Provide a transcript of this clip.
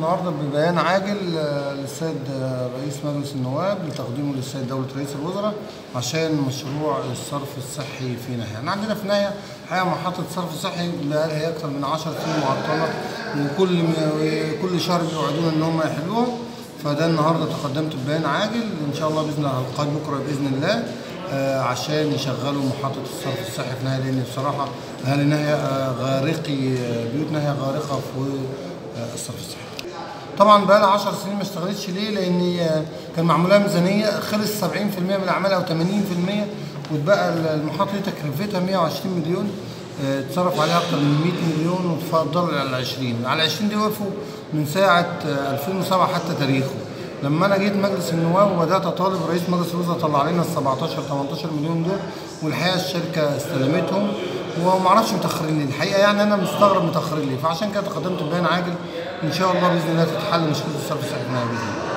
النهارده ببيان عاجل آه، للسيد آه، رئيس مجلس النواب لتقديمه للسيد دولة رئيس الوزراء عشان مشروع الصرف الصحي في ناهية. احنا عندنا في ناهية حقيقة محطة صرف صحي بقالها أكثر من 10 سنين معطلة وكل كل شهر بيوعدونا إن هم يحلوها فده النهارده تقدمت ببيان عاجل ان شاء الله باذن الله هلقاه بكره باذن الله آه، عشان يشغلوا محطه الصرف الصحي في ناهيه لان بصراحه اهل ناهيه آه، غارقي آه، بيوت ناهيه غارقه في آه، الصرف الصحي. طبعا بقى لها 10 سنين ما اشتغلتش ليه؟ لان آه، كان معمول لها ميزانيه خلص 70% من اعمالها او 80% واتبقى المحطه دي تكلفتها 120 مليون آه، اتصرف عليها اكتر من 100 مليون وتفضل على ال 20 على ال 20 دي وقفوا من ساعه آه، 2007 حتى تاريخه لما انا جيت مجلس النواب وبدات اطالب رئيس مجلس الوزراء طلع علينا ال 17 18 مليون دول والحقيقه الشركه استلمتهم وما اعرفش متاخرين ليه الحقيقه يعني انا مستغرب متاخرين ليه فعشان كده تقدمت ببيان عاجل ان شاء الله باذن الله تتحل مشكله الصرف الصحي في النهاية باذن الله